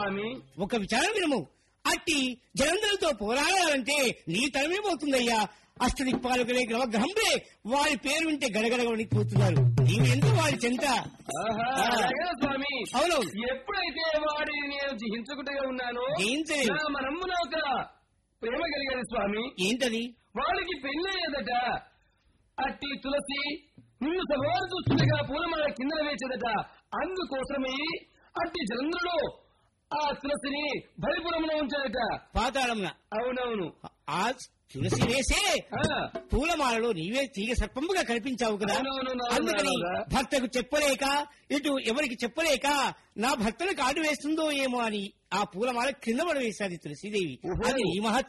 స్వామి ఒక విచారం వినము అట్టి జలంధరులతో పోరాడాలంటే నీ తరమే పోతుందయ్యా అష్టదిక్పాలకులే గ్రహంబే వారి పేరు వింటే గడగడ వణికిపోతున్నారు నీవు ఎంత వారి చెంత ఆహా, ఆ. అలాగే స్వామి అవును ఎప్పుడైతే వాడిని నేను జిహించుకుంటూగా ఉన్నానో జయించలేదు. నా మనమ్మున ఒక ప్రేమ కలిగేది స్వామి ఏంటది వాడికి పెళ్ళయ్యేదట అట్టి తులసి నిన్ను సభవారు చూస్తుండగా పూలమాల కింద వేసేదట అందుకోసమే అట్టి జలంధ్రుడు ఆ తులసిని బలిపురమున ఉంచాడట పాతాళంన అవునవును ఆ తులసి వేసే ఆ, పూలమాలలో నీవే తీగ సర్పముగా కనిపించావు కదా అవునవును, అందుకని అవునవును. భర్తకు చెప్పలేక ఇటు ఎవరికి చెప్పలేక నా భర్తను కాటు వేస్తుందో ఏమో అని ఆ పూలమాల కింద పడవేశాది తులసీదేవి ఓహో. అది నీ మహత్